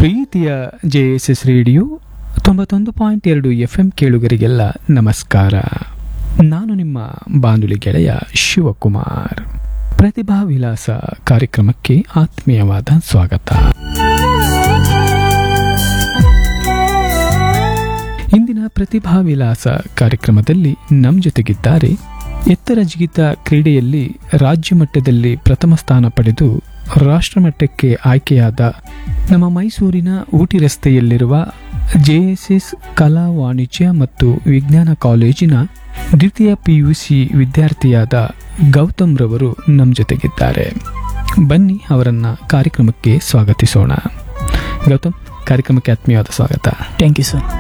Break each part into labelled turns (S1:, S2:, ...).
S1: ಪ್ರೀತಿಯ J S S radio ತೊಂಬತ್ತೊಂದು point ಎರಡು ಎಫ್ ಎಂ ಕೇಳುಗರಿಗೆಲ್ಲ ನಮಸ್ಕಾರ ನಾನು ನಿಮ್ಮ ಬಾನುಲಿ ಗೆಳೆಯ ಶಿವಕುಮಾರ್ ಪ್ರತಿಭಾ ವಿಲಾಸ ಕಾರ್ಯಕ್ರಮಕ್ಕೆ ಆತ್ಮೀಯವಾದ ಸ್ವಾಗತ ಇಂದಿನ ಪ್ರತಿಭಾ ವಿಲಾಸ ಕಾರ್ಯಕ್ರಮದಲ್ಲಿ ನಮ್ಮ ಜೊತೆಗಿದ್ದಾರೆ ಎತ್ತರ ಜಿಗಿತ ಕ್ರೀಡೆಯಲ್ಲಿ ರಾಜ್ಯ ಮಟ್ಟದಲ್ಲಿ ಪ್ರಥಮ ಸ್ಥಾನ ಪಡೆದು ರಾಷ್ಟ್ರಮಟ್ಟಕ್ಕೆ ಆಯ್ಕೆಯಾದ ನಮ್ಮ ಮೈಸೂರಿನ ಊಟಿ ರಸ್ತೆಯಲ್ಲಿರುವ ಜೆಎಸ್ಎಸ್ ಕಲಾ ವಾಣಿಜ್ಯ ಮತ್ತು ವಿಜ್ಞಾನ ಕಾಲೇಜಿನ ದ್ವಿತೀಯ ಪಿಯುಸಿ ವಿದ್ಯಾರ್ಥಿಯಾದ ಗೌತಮ್ ರವರು ನಮ್ಮ ಜೊತೆಗಿದ್ದಾರೆ ಬನ್ನಿ ಅವರನ್ನ ಕಾರ್ಯಕ್ರಮಕ್ಕೆ ಸ್ವಾಗತಿಸೋಣ ಗೌತಮ್ ಕಾರ್ಯಕ್ರಮಕ್ಕೆ ಆತ್ಮೀಯವಾದ ಸ್ವಾಗತ
S2: ಥ್ಯಾಂಕ್ ಯು ಸರ್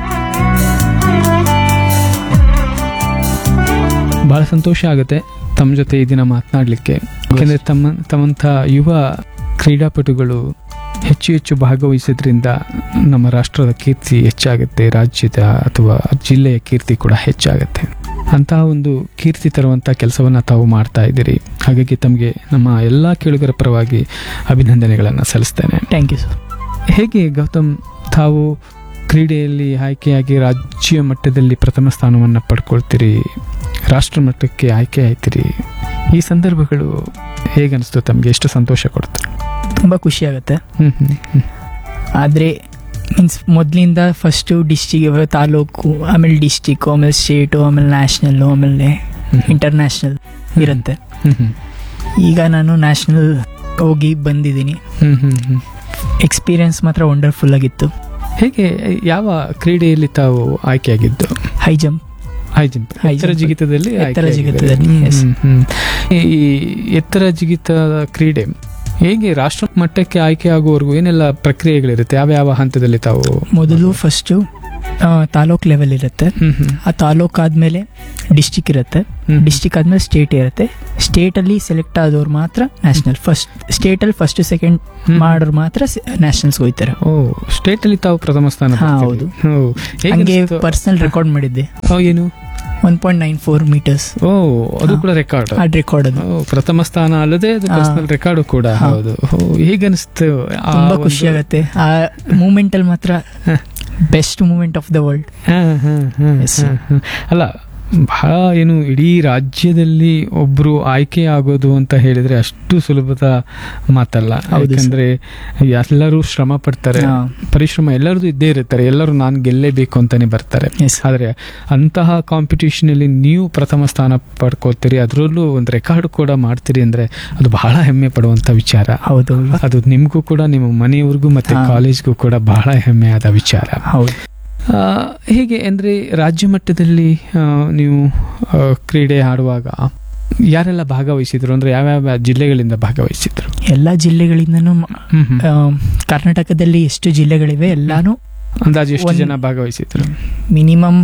S1: ಬಹಳ ಸಂತೋಷ ಆಗುತ್ತೆ ತಮ್ಮ ಜೊತೆ ಈ ದಿನ ಮಾತನಾಡಲಿಕ್ಕೆ ಯಾಕೆಂದರೆ ತಮ್ಮ ತಮ್ಮಂಥ ಯುವ ಕ್ರೀಡಾಪಟುಗಳು ಹೆಚ್ಚು ಹೆಚ್ಚು ಭಾಗವಹಿಸೋದ್ರಿಂದ ನಮ್ಮ ರಾಷ್ಟ್ರದ ಕೀರ್ತಿ ಹೆಚ್ಚಾಗುತ್ತೆ ರಾಜ್ಯದ ಅಥವಾ ಜಿಲ್ಲೆಯ ಕೀರ್ತಿ ಕೂಡ ಹೆಚ್ಚಾಗುತ್ತೆ ಅಂತಹ ಒಂದು ಕೀರ್ತಿ ತರುವಂಥ ಕೆಲಸವನ್ನು ತಾವು ಮಾಡ್ತಾ ಇದ್ದೀರಿ ಹಾಗಾಗಿ ತಮಗೆ ನಮ್ಮ ಎಲ್ಲ ಕೇಳುಗರ ಪರವಾಗಿ ಅಭಿನಂದನೆಗಳನ್ನು ಸಲ್ಲಿಸ್ತೇನೆ
S2: ಥ್ಯಾಂಕ್ ಯು ಸರ್
S1: ಹೇಗೆ ಗೌತಮ್ ತಾವು ಕ್ರೀಡೆಯಲ್ಲಿ ಆಯ್ಕೆಯಾಗಿ ರಾಜ್ಯ ಮಟ್ಟದಲ್ಲಿ ಪ್ರಥಮ ಸ್ಥಾನವನ್ನು ಪಡ್ಕೊಳ್ತೀರಿ ರಾಷ್ಟ್ರ ಮಟ್ಟಕ್ಕೆ ಆಯ್ಕೆ ಆಯ್ತೀರಿ ಈ ಸಂದರ್ಭಗಳು ಹೇಗನ್ನಿಸ್ತು ತಮಗೆ ಎಷ್ಟು ಸಂತೋಷ ಕೊಡ್ತು
S2: ತುಂಬ ಖುಷಿ ಆಗುತ್ತೆ
S1: ಹ್ಮ್ ಹ್ಮ್ ಹ್ಮ್.
S2: ಆದರೆ ಮೀನ್ಸ್ ಮೊದಲಿಂದ ಫಸ್ಟು ಡಿಸ್ಟಿಕ್ ತಾಲೂಕು ಆಮೇಲೆ ಡಿಸ್ಟಿಕ್ಕು ಆಮೇಲೆ ಸ್ಟೇಟು ಆಮೇಲೆ ನ್ಯಾಷನಲ್ಲು ಆಮೇಲೆ
S1: ಹ್ಮ್.
S2: ಇಂಟರ್ನ್ಯಾಷನಲ್ ಇರುತ್ತೆ
S1: ಹ್ಮ್ ಹ್ಮ್.
S2: ಈಗ ನಾನು ನ್ಯಾಷನಲ್ ಹೋಗಿ ಬಂದಿದ್ದೀನಿ
S1: ಹ್ಮ್ ಹ್ಮ್ ಹ್ಮ್.
S2: ಎಕ್ಸ್ಪೀರಿಯನ್ಸ್ ಮಾತ್ರ ವಂಡರ್ಫುಲ್ ಆಗಿತ್ತು
S1: ಹೇಗೆ ಯಾವ ಕ್ರೀಡೆಯಲ್ಲಿ ತಾವು ಆಯ್ಕೆಯಾಗಿದ್ದು
S2: high jump
S1: high jump
S2: High
S1: ಎತ್ತರ
S2: jump.
S1: ಜಿಗಿತದಲ್ಲಿ
S2: ಎತ್ತರ
S1: ಆಯ್ಕೆಯಾಗಿದ್ದೀರಿ.
S2: ಜಿಗಿತದಲ್ಲಿ,
S1: ಹ್ಮ್,
S2: yes.
S1: ಹ್ಮ್, ಹ್ಮ್. ಈ ಎತ್ತರ ಜಿಗಿತ ಕ್ರೀಡೆ ಹೇಗೆ ರಾಷ್ಟ್ರ ಮಟ್ಟಕ್ಕೆ ಆಯ್ಕೆ ಆಗುವವರೆಗೂ ಏನೆಲ್ಲ ಪ್ರಕ್ರಿಯೆಗಳಿರುತ್ತೆ ಯಾವ ಯಾವ ಹಂತದಲ್ಲಿ ತಾವು
S2: ಮೊದಲು ಫಸ್ಟು ತಾಲೂಕ್ ಲೆವೆಲ್ ಇರುತ್ತೆ
S1: ಹ್ಮ್ ಹ್ಮ್
S2: ಆ ತಾಲೂಕ್ ಆದಮೇಲೆ ಡಿಸ್ಟಿಕ್ ಇರುತ್ತೆ
S1: ಹ್ಮ್.
S2: ಡಿಸ್ಟಿಕ್ ಆದ್ಮೇಲೆ ಸ್ಟೇಟ್ ಇರುತ್ತೆ ಸ್ಟೇಟ್ ಅಲ್ಲಿ ಸೆಲೆಕ್ಟ್ ಆದವ್ರು ಮಾತ್ರ ನ್ಯಾಷನಲ್ ಫಸ್ಟ್ ಸ್ಟೇಟ್ ಅಲ್ಲಿ ಫಸ್ಟ್ ಸೆಕೆಂಡ್
S1: ಹ್ಮ್.
S2: ಮಾಡೋರು ಮಾತ್ರ ನ್ಯಾಷನಲ್ಸ್ ಹೋಗ್ತಾರೆ
S1: ಓ ಸ್ಟೇಟ್ ಅಲ್ಲಿ ತಾವು ಪ್ರಥಮ ಸ್ಥಾನ
S2: ಹಾ,
S1: ಪಡ್ತೀರಿ.
S2: ಹೌದು.
S1: ಓ, ಹೇಗೆ
S2: ಹಂಗೆ
S1: ಅನಿಸ್ತು?
S2: ಪರ್ಸನಲ್ ರೆಕಾರ್ಡ್ ಮಾಡಿದ್ದೆ
S1: ಓ, ಏನು
S2: one point nine four metres
S1: ಓ ಅದು
S2: ಹಾ.
S1: ಕೂಡ ರೆಕಾರ್ಡ್
S2: ಆ ರೆಕಾರ್ಡ್ ಅದು
S1: ಓ, ಪ್ರಥಮ ಸ್ಥಾನ ಅಲ್ಲದೆ ಅದು
S2: ಹಾ.
S1: ಪರ್ಸನಲ್ ರೆಕಾರ್ಡ್ ಕೂಡ
S2: ಹಾ.
S1: ಹೌದು ಓ, ಹೇಗನ್ನಿಸ್ತು ಆ
S2: ತುಂಬಾ
S1: ಒಂದು-
S2: ಖುಷಿ ಆಗತ್ತೆ ಆ ಮೂಮೆಂಟ್ ಅಲ್ಲಿ ಮಾತ್ರ
S1: ಹ.
S2: Best moment of the world
S1: ಹಾ, ಹಾ, ಹಾ,
S2: Yes.
S1: ಹಾ, ಹಾ. ಅಲ್ಲ ಬಹಳ ಏನು ಇಡೀ ರಾಜ್ಯದಲ್ಲಿ ಒಬ್ರು ಆಯ್ಕೆ ಆಗೋದು ಅಂತ ಹೇಳಿದ್ರೆ ಅಷ್ಟು ಸುಲಭದ ಮಾತಲ್ಲ
S2: ಹೌದು ಸರ್.
S1: ಯಾಕಂದ್ರೆ ಎಲ್ಲರೂ ಶ್ರಮ ಪಡ್ತಾರೆ ಪರಿಶ್ರಮ ಎಲ್ಲರದು ಇದ್ದೇ ಇರ್ತಾರೆ ಎಲ್ಲರೂ ನಾನು ಗೆಲ್ಲೇಬೇಕು ಅಂತಾನೆ ಬರ್ತಾರೆ
S2: ಎಸ್
S1: ಆದರೆ ಅಂತಹ ಕಾಂಪಿಟೇಷನ್ ಅಲ್ಲಿ ನೀವು ಪ್ರಥಮ ಸ್ಥಾನ ಪಡ್ಕೋತೀರಿ ಅದರಲ್ಲೂ ಒಂದು ರೆಕಾರ್ಡ್ ಕೂಡ ಮಾಡ್ತೀರಿ ಅಂದ್ರೆ ಅದು ಬಹಳ ಹೆಮ್ಮೆ ಪಡುವಂತ ವಿಚಾರ
S2: ಹೌದು
S1: ಅದು ನಿಮಗೂ ಕೂಡ ನಿಮ್ಮ ಮನೆಯವ್ರಿಗೂ ಮತ್ತೆ
S2: ಹಾ.
S1: ಕಾಲೇಜ್ಗೂ ಕೂಡ ಬಹಳ ಹೆಮ್ಮೆಯಾದ ವಿಚಾರ
S2: ಹೌದು
S1: ಆ, ಹೇಗೆ ಅಂದ್ರೆ ರಾಜ್ಯ ಮಟ್ಟದಲ್ಲಿ ಆ, ನೀವು ಆ, ಕ್ರೀಡೆ ಆಡುವಾಗ ಯಾರೆಲ್ಲ ಭಾಗವಹಿಸಿದ್ರು ಅಂದ್ರೆ ಯಾವ್ಯಾವ ಜಿಲ್ಲೆಗಳಿಂದ ಭಾಗವಹಿಸಿದ್ರು
S2: ಎಲ್ಲಾ ಜಿಲ್ಲೆಗಳಿಂದನೂ
S1: ಹ್ಮ್ ಹ್ಮ್.
S2: ಆ, ಕರ್ನಾಟಕದಲ್ಲಿ ಎಷ್ಟು ಜಿಲ್ಲೆಗಳಿವೆ ಎಲ್ಲಾನು
S1: ಅಂದಾಜು ಎಷ್ಟು
S2: ಒಂದ್-
S1: ಜನ ಭಾಗವಹಿಸಿದ್ರು
S2: ಮಿನಿಮಮ್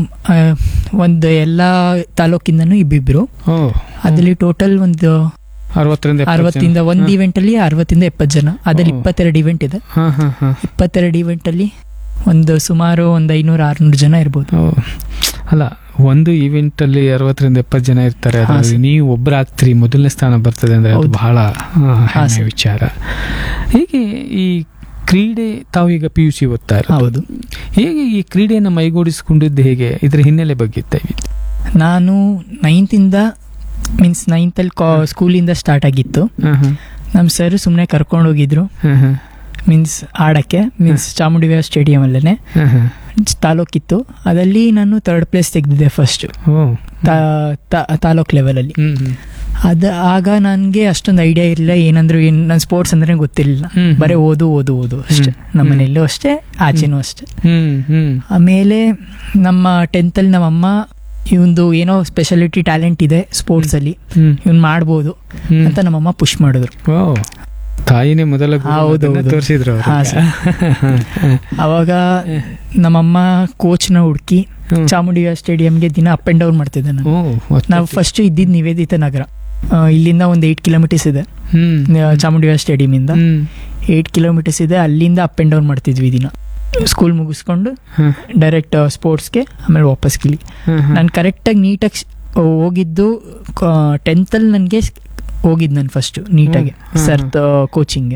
S2: ಒಂದು ಎಲ್ಲ ತಾಲೂಕಿಂದನೂ ಇಬ್ಬಿಬ್ರು
S1: ಓ
S2: ಅದ್ರಲ್ಲಿ ಟೋಟಲ್ ಒಂದು
S1: ಅರವತ್ತರಿಂದ ಎಪ್ಪತ್ತು ಜನ.
S2: ಅರವತ್ತಿಂದ ಒಂದ್
S1: ಹಾ.
S2: ಇವೆಂಟ್ ಅಲ್ಲಿ ಅರವತ್ತಿಂದ ಎಪ್ಪತ್ತು ಜನ ಅದ್ರಲ್ಲಿ
S1: ಓ.
S2: ಇಪ್ಪತ್ತೆರಡು ಇವೆಂಟ್ ಇದೆ
S1: ಹಾ ಹಾ ಹಾ
S2: ಇಪ್ಪತ್ತೆರಡು ಇವೆಂಟ್ ಅಲ್ಲಿ ಒಂದು ಸುಮಾರು ಒಂದು ಐನೂರು ಆರ್ನೂರು ಜನ ಇರ್ಬೋದು
S1: ಓ, ಅಲ್ಲ ಒಂದು ಈವೆಂಟ್ ಅಲ್ಲಿ ಅರವತ್ತರಿಂದ ಎಪ್ಪತ್ತು ಜನ ಇರ್ತಾರೆ
S2: ಹಾ,
S1: ಅದ್ರಲ್ಲಿ
S2: ಸರ್.
S1: ನೀವು ಒಬ್ಬರಾಗ್ತೀರಿ ಮೊದಲನೇ ಸ್ಥಾನ ಬರ್ತದೆ ಅಂದ್ರೆ ಅದು
S2: ಹೌದು.
S1: ಬಹಳ ಆ,
S2: ಹಾ,
S1: ಹೆಮ್ಮೆ
S2: ಸರ್.
S1: ವಿಚಾರ ಹೇಗೆ ಈ ಕ್ರೀಡೆ ತಾವು ಈಗ ಪಿ ಯು ಸಿ ಓದ್ತಾ ಇರೋದು
S2: ಹೌದು
S1: ಹೇಗೆ ಈ ಕ್ರೀಡೆಯನ್ನು ಮೈಗೂಡಿಸಿಕೊಂಡಿದ್ದು ಹೇಗೆ ಇದ್ರ ಹಿನ್ನೆಲೆ ಬಗ್ಗೆ ದಯವಿಟ್ಟು
S2: ನಾನು ನೈನ್ತ್ ಇಂದ ಮೀನ್ಸ್ ನೈನ್ತ್ ಅಲ್ಲಿ ಸ್ಕೂಲಿಂದ ಸ್ಟಾರ್ಟ್ ಆಗಿತ್ತು
S1: ಹಾ, ಹಾ,
S2: ನಮ್ಮ ಸರ್ ಸುಮ್ಮನೆ ಕರ್ಕೊಂಡು ಹೋಗಿದ್ರು
S1: ಹಾ, ಹಾ,
S2: ಮೀನ್ಸ್ ಆಡಕ್ಕೆ ಮೀನ್ಸ್ ಚಾಮುಂಡಿ ವಿಹಾರ್ ಸ್ಟೇಡಿಯಂ ಅಲ್ಲೇ
S1: ಹಾ, ಹಾ.
S2: ತಾಲೂಕಿತ್ತು ಅದಲ್ಲಿ ನಾನು ಥರ್ಡ್ ಪ್ಲೇಸ್ ತೆಗೆದಿದ್ದೆ ಫಸ್ಟ್
S1: ಓ,
S2: ತಾಲೂಕ್ ಲೆವೆಲಲ್ಲಿ
S1: ಹ್ಮ್, ಹ್ಮ್.
S2: ಅದ ಆಗ ನನಗೆ ಅಷ್ಟೊಂದು ಐಡಿಯಾ ಇರಲಿಲ್ಲ ಏನಂದ್ರೆ ಏನು ನನ್ನ ಸ್ಪೋರ್ಟ್ಸ್ ಅಂದ್ರೆ ಗೊತ್ತಿರಲಿಲ್ಲ
S1: ಹ್ಮ್.
S2: ಬರೀ ಓದು ಓದು ಓದು ಅಷ್ಟೇ
S1: ಹ್ಮ್.
S2: ನಮ್ಮ ಮನೆಯಲ್ಲೂ ಅಷ್ಟೇ ಆಚೆನೂ ಅಷ್ಟೇ
S1: ಹ್ಮ್, ಹ್ಮ್.
S2: ಆಮೇಲೆ ನಮ್ಮ ಟೆಂತಲ್ಲಿ ನಮ್ಮಮ್ಮ ಇವಂದು ಏನೋ ಸ್ಪೆಷಾಲಿಟಿ ಟ್ಯಾಲೆಂಟ್ ಇದೆ ಸ್ಪೋರ್ಟ್ಸ್ ಅಲ್ಲಿ
S1: ಹ್ಮ್,
S2: ಇವ್ನ್ ಮಾಡ್ಬೋದು
S1: ಹ್ಮ್.
S2: ಅಂತ ನಮ್ಮಮ್ಮ ಪುಷ್ ಮಾಡಿದ್ರು
S1: ಓ, ತಾಯಿನೇ ಮೊದಲ ಗುರು
S2: ಹೌದು,
S1: ಅದನ್ನ
S2: ಹೌದು.
S1: ತೋರಿಸಿದ್ರು ಅವ್ರಿಗೆ.
S2: ಹಾ, ಸರ್. ಅವಾಗ ನಮ್ಮಮ್ಮ ಕೋಚ್ನ ಹುಡುಕಿ
S1: ಹ್ಮ್.
S2: ಚಾಮುಂಡಿ ಸ್ಟೇಡಿಯಂಗೆ ದಿನ ಅಪ್ ಅಂಡ್ ಡೌನ್ ಮಾಡ್ತಿದ್ದೆ ನಾನು
S1: ಓ, ಮತ್ತೆ-
S2: ನಾವು ಫಸ್ಟ್ ಇದ್ದಿದ್ದು ನಿವೇದಿತ ನಗರ ಆ, ಇಲ್ಲಿಂದ ಒಂದು ಏಯ್ಟ್ ಕಿಲೋಮೀಟರ್ಸ್ ಇದೆ
S1: ಹ್ಮ್,
S2: ಆ, ಚಾಮುಂಡಿ ಸ್ಟೇಡಿಯಂ ಇಂದ
S1: ಹ್ಮ್,
S2: ಏಯ್ಟ್ ಕಿಲೋಮೀಟರ್ಸ್ ಇದೆ ಅಲ್ಲಿಂದ ಅಪ್ ಅಂಡ್ ಡೌನ್ ಮಾಡ್ತಿದ್ವಿ ದಿನ ಸ್ಕೂಲ್ ಮುಗಿಸ್ಕೊಂಡು
S1: ಹ್ಮ್,
S2: ಡೈರೆಕ್ಟ್ ಸ್ಪೋರ್ಟ್ಸ್ಗೆ ಆಮೇಲೆ ವಾಪಸ್ ಕಿಲಿ
S1: ಹ್ಮ್, ಹ್ಮ್.
S2: ನಾನು ಕರೆಕ್ಟಾಗಿ ನೀಟಾಗಿ ಹೋಗಿದ್ದು ಟೆಂತಲ್ಲಿ ನನಗೆ ಹೋಗಿದ್ದು ನಾನು ಫಸ್ಟ್ ನೀಟಾಗಿ
S1: ಹ್ಮ್, ಹ್ಮ್,
S2: ಸರ್ ಕೋಚಿಂಗ್ಗೆ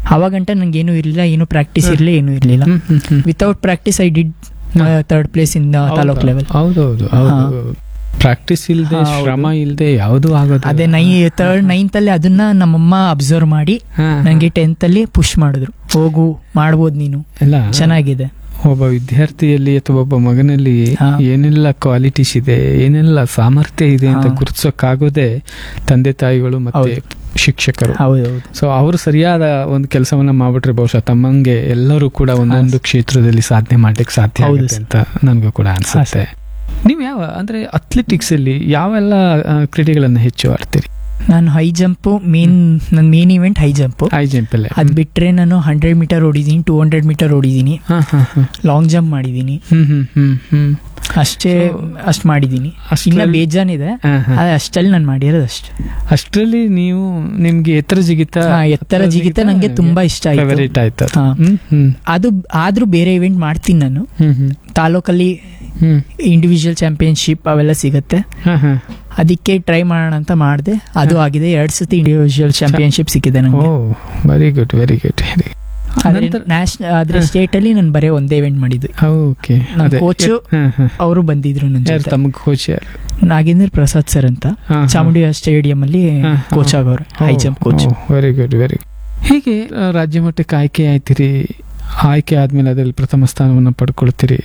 S2: ಅವಾಗಂಟ ನಂಗೆ ಏನು ಇರಲಿಲ್ಲ ಏನು ಪ್ರಾಕ್ಟೀಸ್ ಇರಲಿ ಏನು ಇರಲಿಲ್ಲ
S1: ಹ್ಮ್, ಹ್ಮ್, ಹ್ಮ್.
S2: Without practice I did third place in taluk
S1: ಹೌದಾ?
S2: ಲೆವೆಲ್
S1: ಹೌದೌದು ಹೌದು ಪ್ರಾಕ್ಟೀಸ್ ಇಲ್ಲದೆ
S2: ಹಾ, ಹೌದು.
S1: ಶ್ರಮ ಇಲ್ಲದೆ ಯಾವುದು ಆಗೋದು
S2: ಅದೇ ನೈ ಥರ್ಡ್ ನೈನ್ತ್ ಅಲ್ಲಿ ಅದನ್ನ ನಮ್ಮಮ್ಮ ಅಬ್ಸರ್ವ್ ಮಾಡಿ
S1: ಹಾ,
S2: ನಂಗೆ ಟೆಂತ್ ಅಲ್ಲಿ ಪುಷ್ ಮಾಡಿದ್ರು ಹೋಗು ಮಾಡ್ಬೋದು ನೀನು
S1: ಎಲ್ಲ
S2: ಚೆನ್ನಾಗಿದೆ
S1: ಒಬ್ಬ ವಿದ್ಯಾರ್ಥಿಯಲ್ಲಿ ಅಥವಾ ಒಬ್ಬ ಮಗನಲ್ಲಿ
S2: ಹಾ.
S1: ಏನೆಲ್ಲ ಕ್ವಾಲಿಟೀಸ್ ಇದೆ ಏನೆಲ್ಲ ಸಾಮರ್ಥ್ಯ ಇದೆ ಅಂತ
S2: ಹಾ.
S1: ಗುರುತಿಸೋಕ್ಕಾಗೋದೇ ತಂದೆ ತಾಯಿಗಳು ಮತ್ತೆ ಶಿಕ್ಷಕರು
S2: ಹೌದೌದು
S1: ಸೊ ಅವರು ಸರಿಯಾದ ಒಂದು ಕೆಲಸವನ್ನ ಮಾಡ್ಬಿಟ್ರೆ ಬಹುಶಃ ತಮ್ಮಂಗೆ ಎಲ್ಲರೂ ಕೂಡ ಒಂದೊಂದು ಕ್ಷೇತ್ರದಲ್ಲಿ ಸಾಧನೆ ಮಾಡ್ಲಿಕ್ಕೆ ಸಾಧ್ಯ
S2: ಹೌದು
S1: ಆಗುತ್ತೆ ಅಂತ ನನಗೂ ಕೂಡ ಅನ್ಸುತ್ತೆ ನೀವು ಯಾವ ಅಂದ್ರೆ ಅಥ್ಲೆಟಿಕ್ಸ್ ಅಲ್ಲಿ ಯಾವೆಲ್ಲ ಆ, ಕ್ರೀಡೆಗಳನ್ನ ಹೆಚ್ಚು ಆಡ್ತೀರಿ
S2: ನಾನು ಹೈ ಜಂಪ್ ಮೇನ್ ನನ್ನ main event high jump
S1: high jump ಅಲ್ಲೇ
S2: ಅದ್ ಬಿಟ್ರೆ ನಾನು ಹಂಡ್ರೆಡ್ ಮೀಟರ್ ಓಡಿದೀನಿ ಟೂ ಹಂಡ್ರೆಡ್ ಮೀಟರ್ ಓಡಿದೀನಿ
S1: ಹಾ ಹಾ ಹಾ
S2: ಲಾಂಗ್ ಜಂಪ್ ಮಾಡಿದೀನಿ
S1: ಹ್ಮ್ ಹ್ಮ್ ಹ್ಮ್ ಹ್ಮ್
S2: ಅಷ್ಟೇ
S1: So,
S2: ಅಷ್ಟ್ ಮಾಡಿದೀನಿ ಇನ್ನ
S1: ಅಷ್ಟ್ರಲ್ಲಿ-
S2: ಬೇಜಾನಿದೆ
S1: ಹಾ, ಹಾ.
S2: ಆದ್ರೆ ಅಷ್ಟಲ್ಲಿ ನಾನು ಮಾಡಿರೋದು ಅಷ್ಟೇ
S1: ಅಷ್ಟರಲ್ಲಿ ನೀವು ನಿಮ್ಗೆ ಎತ್ತರ ಜಿಗಿತ
S2: ಹಾ, ಎತ್ತರ ಜಿಗಿತ ನಂಗೆ ತುಂಬಾ ಇಷ್ಟ ಆಯ್ತು
S1: ಫೇವರೇಟ್ ಆಯ್ತು ಅದು.
S2: ಹಾ.
S1: ಹ್ಮ್ ಹ್ಮ್
S2: ಅದು ಆದ್ರೂ ಬೇರೆ ಇವೆಂಟ್ ಮಾಡ್ತೀನಿ ನಾನು
S1: ಹ್ಮ್ ಹ್ಮ್
S2: ತಾಲೂಕಲ್ಲಿ
S1: ಹ್ಮ್
S2: ಇಂಡಿವಿಜುವಲ್ ಚಾಂಪಿಯನ್ಶಿಪ್ ಅವೆಲ್ಲ ಸಿಗುತ್ತೆ
S1: ಹಾ, ಹಾ.
S2: ಅದಕ್ಕೆ ಟ್ರೈ ಮಾಡೋಣ ಅಂತ ಮಾಡಿದೆ ಅದು ಆಗಿದೆ ಎರಡ್ ಸತಿ ಇಂಡಿವಿಜುವಲ್ ಚಾಂಪಿಯನ್ಶಿಪ್ ಸಿಕ್ಕಿದೆ
S1: ಓ
S2: ನಂಗೆ
S1: ವೆರಿ ಗುಡ್ ವೆರಿ ಗುಡ್
S2: ಆದ್ರೆ
S1: ನಂತರ-
S2: ನ್ಯಾಷನಲ್ ಆದ್ರೆ
S1: ಹಾ.
S2: ಸ್ಟೇಟ್ ಅಲ್ಲಿ ನಾನು ಬರೀ ಒಂದೇ ಇವೆಂಟ್ ಮಾಡಿದ್ದು
S1: ಓಕೆ
S2: ನಮ್
S1: ಅದೇ
S2: coach-
S1: ಹಾ, ಹಾ.
S2: ಅವರು ಬಂದಿದ್ರು ನನ್ನ
S1: ಯಾರು
S2: ಜೊತೆ
S1: ತಮ್ಮ ಕೋಚ್ ಯಾರು
S2: ನಾಗೇಂದ್ರ ಪ್ರಸಾದ್ ಸರ್ ಅಂತ
S1: ಹಾ, ಹಾ.
S2: ಚಾಮುಂಡಿ ಸ್ಟೇಡಿಯಂ ಅಲ್ಲಿ
S1: ಹಾ, ಹಾ.
S2: ಕೋಚ್ ಆಗೋರು high jump coach
S1: very good very ಹೀಗೆ ಆ, ರಾಜ್ಯ ಮಟ್ಟಕ್ಕೆ ಆಯ್ಕೆ ಆಯ್ತಿರಿ ಆಯ್ಕೆ ಆದ್ಮೇಲೆ ಅದರಲ್ಲಿ ಪ್ರಥಮ ಸ್ಥಾನವನ್ನು ಪಡ್ಕೊಳ್ತೀರಿ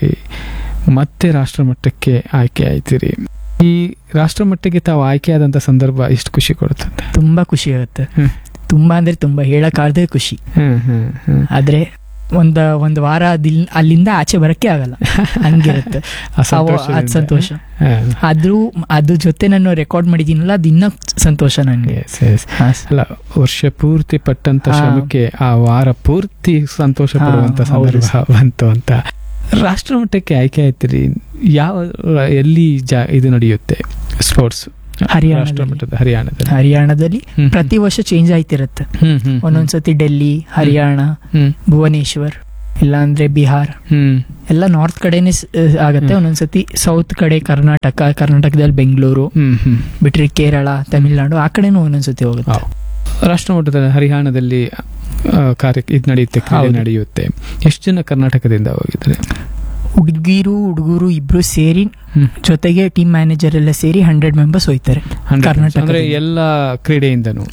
S1: ಮತ್ತೆ ರಾಷ್ಟ್ರ ಮಟ್ಟಕ್ಕೆ ಆಯ್ಕೆ ಆಯ್ತಿರಿ ಈ ರಾಷ್ಟ್ರ ಮಟ್ಟಕ್ಕೆ ತಾವು ಆಯ್ಕೆ ಆದಂತ ಸಂದರ್ಭ ಎಷ್ಟು ಖುಷಿ ಕೊಡುತ್ತದೆ
S2: ತುಂಬಾ ಖುಷಿ ಆಗುತ್ತೆ
S1: ಹ್ಮ್.
S2: ತುಂಬಾ ಅಂದ್ರೆ ತುಂಬಾ ಹೇಳಕ್ಕಾಗದೆ ಖುಷಿ
S1: ಹ್ಮ್ ಹ್ಮ್ ಹ್ಮ್
S2: ಆದ್ರೆ ಒಂದ್ ಒಂದ್ ವಾರ ಅದಿಲ್- ಅಲ್ಲಿಂದ ಆಚೆ ಬರಕ್ಕೆ ಆಗಲ್ಲ ಹಂಗಿರುತ್ತೆ
S1: ಆ
S2: ಅವ-
S1: ಸಂತೋಷದಿಂದ.
S2: ಅದ್ ಸಂತೋಷ
S1: ಹಾ.
S2: ಆದ್ರೂ ಅದ್ರ ಜೊತೆ ನಾನು ರೆಕಾರ್ಡ್ ಮಾಡಿದ್ದೀನಲ್ಲ ಅದು ಇನ್ನೂ ಸಂತೋಷ ನನಗೆ
S1: Yes, yes.
S2: ಹಾ,
S1: ಅಲ್ಲ ವರ್ಷ ಪೂರ್ತಿ ಪಟ್ಟಂತ
S2: ಹಾ.
S1: ಶ್ರಮಕ್ಕೆ ಆ ವಾರ ಪೂರ್ತಿ ಸಂತೋಷ
S2: ಹಾ,
S1: ಪಡುವಂತ
S2: ಹೌದು
S1: ಸಂದರ್ಭ ಬಂತು ಅಂತ ರಾಷ್ಟ್ರ ಮಟ್ಟಕ್ಕೆ ಆಯ್ಕೆ ಆಯ್ತಿರಿ ಯಾವ ಎಲ್ಲಿ ಜಾ ಇದು ನಡೆಯುತ್ತೆ ಸ್ಪೋರ್ಟ್ಸ್
S2: ಹರಿಯಾಣದಲ್ಲಿ.
S1: ರಾಷ್ಟ್ರ ಮಟ್ಟದ ಹರಿಯಾಣದಲ್ಲಿ
S2: ಹರಿಯಾಣದಲ್ಲಿ
S1: ಹ್ಮ್,
S2: ಪ್ರತಿ ವರ್ಷ ಚೇಂಜ್ ಆಯ್ತಿರತ್ತೆ
S1: ಹ್ಮ್, ಹ್ಮ್,
S2: ಒಂದೊಂದ್ಸತಿ ಡೆಲ್ಲಿ ಹರಿಯಾಣ
S1: ಹ್ಮ್,
S2: ಭುವನೇಶ್ವರ್ ಇಲ್ಲಾಂದ್ರೆ ಬಿಹಾರ್
S1: ಹ್ಮ್,
S2: ಎಲ್ಲ ನಾರ್ತ್ ಕಡೆನೆ ಸ್- ಆಗತ್ತೆ
S1: ಹ್ಮ್.
S2: ಒಂದೊಂದ್ಸತಿ ಸೌತ್ ಕಡೆ ಕರ್ನಾಟಕ ಕರ್ನಾಟಕದಲ್ಲಿ ಬೆಂಗಳೂರು
S1: ಹ್ಮ್, ಹ್ಮ್.
S2: ಬಿಟ್ರೆ ಕೇರಳ ತಮಿಳ್ನಾಡು ಆ ಕಡೆನೂ ಒಂದೊಂದ್ಸತಿ ಹೋಗುತ್ತೆ
S1: ಹೌದು. ರಾಷ್ಟ್ರ ಮಟ್ಟದ ಹರಿಯಾಣದಲ್ಲಿ ಆ, ಕಾರ್ಯ ಇದು ನಡೆಯುತ್ತೆ ಕ್ರೀಡೆ
S2: ಹೌದು.
S1: ನಡೆಯುತ್ತೆ ಎಷ್ಟು ಜನ ಕರ್ನಾಟಕದಿಂದ ಹೋಗಿದ್ದಾರೆ
S2: ಹುಡುಗಿರು ಹುಡುಗರು ಇಬ್ರು ಸೇರಿ
S1: ಹ್ಮ್.
S2: ಜೊತೆಗೆ ಟೀಮ್ ಮ್ಯಾನೇಜರ್ ಎಲ್ಲ ಸೇರಿ ಹಂಡ್ರೆಡ್ ಮೆಂಬರ್ಸ್ ಹೋಯ್ತಾರೆ
S1: 100
S2: ಕರ್ನಾಟಕದಿಂದ.
S1: ಅಂದ್ರೆ ಎಲ್ಲ ಕ್ರೀಡೆಯಿಂದನೂ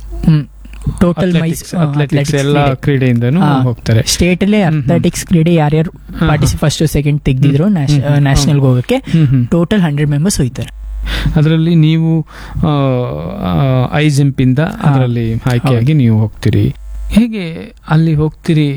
S2: ಟೋಟಲ್
S1: ಅಥ್ಲೆಟಿಕ್ಸ್ ಅಥ್ಲೆಟಿಕ್ಸ್ ಎಲ್ಲ ಕ್ರೀಡೆಯಿಂದನೂ
S2: ಹಾ.
S1: ಹೋಗ್ತಾರೆ
S2: ಸ್ಟೇಟ್ ಅಲ್ಲೇ
S1: ಹ್ಮ್, ಹ್ಮ್.
S2: ಅಥ್ಲೆಟಿಕ್ಸ್ ಕ್ರೀಡೆ ಯಾರ್ಯಾರು
S1: ಹಾ,
S2: ಪಾರ್ಟಿಸಿ ಫಸ್ಟ್ ಸೆಕೆಂಡ್ ತೆಗ್ದಿದ್ರು
S1: ಹ್ಮ್, ಹ್ಮ್,
S2: ನ್ಯಾಷನಲ್ ಹೋಗಕ್ಕೆ
S1: ಹ್ಮ್, ಹ್ಮ್.
S2: ಟೋಟಲ್ ಹಂಡ್ರೆಡ್ ಮೆಂಬರ್ಸ್ ಹೋಯ್ತಾರೆ
S1: ಅದರಲ್ಲಿ ನೀವು ಐ ಜಂಪ್ ಇಂದ ಅದರಲ್ಲಿ ಆಯ್ಕೆಯಾಗಿ ನೀವು ಹೋಗ್ತೀರಿ ಹೇಗೆ ಅಲ್ಲಿ ಹೋಗ್ತೀರಿ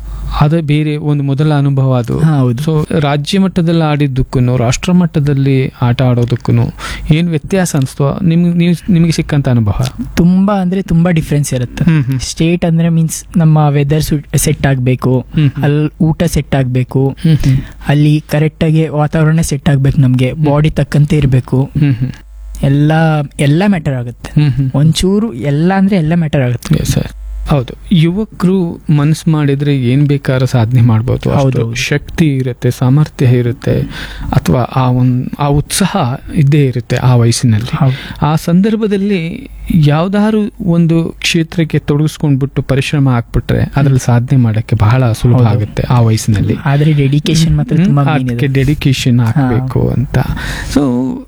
S1: ಅದ ಬೇರೆ ಒಂದು ಮೊದಲ ಅನುಭವ ಅದು
S2: ಹಾ, ಹೌದು
S1: ಸೊ ರಾಜ್ಯ ಮಟ್ಟದಲ್ಲಿ ಆಡಿದ್ದಕ್ಕೂ ರಾಷ್ಟ್ರ ಮಟ್ಟದಲ್ಲಿ ಆಟ ಆಡೋದಕ್ಕೂ ಏನು ವ್ಯತ್ಯಾಸ ಅನಿಸ್ತು ನಿಮ್ಗೆ ನೀವು ನಿಮಗೆ ಸಿಕ್ಕಂತ ಅನುಭವ
S2: ತುಂಬಾ ಅಂದ್ರೆ ತುಂಬಾ ಡಿಫ್ರೆನ್ಸ್ ಇರುತ್ತೆ
S1: ಹ್ಮ್, ಹ್ಮ್.
S2: ಸ್ಟೇಟ್ ಅಂದ್ರೆ ಮೀನ್ಸ್ ನಮ್ಮ ವೆದರ್ ಸೆಟ್ ಆಗ್ಬೇಕು
S1: ಹ್ಮ್, ಹ್ಮ್.
S2: ಅಲ್ಲಿ ಊಟ ಸೆಟ್ ಆಗ್ಬೇಕು
S1: ಹ್ಮ್, ಹ್ಮ್.
S2: ಅಲ್ಲಿ ಕರೆಕ್ಟ್ ಆಗಿ ವಾತಾವರಣ ಸೆಟ್ ಆಗ್ಬೇಕು ನಮ್ಗೆ ಬಾಡಿ ತಕ್ಕಂತೆ ಇರಬೇಕು
S1: ಹ್ಮ್, ಹ್ಮ್.
S2: ಎಲ್ಲ ಎಲ್ಲ ಮ್ಯಾಟರ್ ಆಗುತ್ತೆ
S1: ಹ್ಮ್, ಹ್ಮ್.
S2: ಒಂಚೂರು ಎಲ್ಲ ಅಂದ್ರೆ ಎಲ್ಲ ಮ್ಯಾಟರ್ ಆಗುತ್ತೆ
S1: Yes, sir. ಹೌದು ಯುವಕರು ಮನಸ್ಸು ಮಾಡಿದ್ರೆ ಏನ್ ಬೇಕಾದ್ರೂ ಸಾಧನೆ ಮಾಡ್ಬೋದು ಅಷ್ಟು
S2: ಹೌದು.
S1: ಶಕ್ತಿ ಇರುತ್ತೆ ಸಾಮರ್ಥ್ಯ ಇರುತ್ತೆ ಅಥವಾ ಆ ಒಂದ್ ಆ ಉತ್ಸಾಹ ಇದ್ದೇ ಇರುತ್ತೆ ಆ ವಯಸ್ಸಿನಲ್ಲಿ ಆ ಸಂದರ್ಭದಲ್ಲಿ ಯಾವ್ದಾದ್ರು ಒಂದು ಕ್ಷೇತ್ರಕ್ಕೆ ತೊಡಗಿಸ್ಕೊಂಡ್ಬಿಟ್ಟು ಪರಿಶ್ರಮ ಹಾಕ್ಬಿಟ್ರೆ ಅದ್ರಲ್ಲಿ ಸಾಧನೆ ಮಾಡಕ್ಕೆ ಬಹಳ ಸುಲಭ
S2: ಹೌದು.
S1: ಆಗುತ್ತೆ ಆ ವಯಸ್ಸಿನಲ್ಲಿ
S2: ಆದ್ರೆ ಡೆಡಿಕೇಶನ್ ಮಾತ್ರ ತುಂಬಾ main
S1: ಅದಕ್ಕೆ
S2: ಇದೆ
S1: ಡೆಡಿಕೇಶನ್ ಹಾಕಬೇಕು ಅಂತ ಸೊ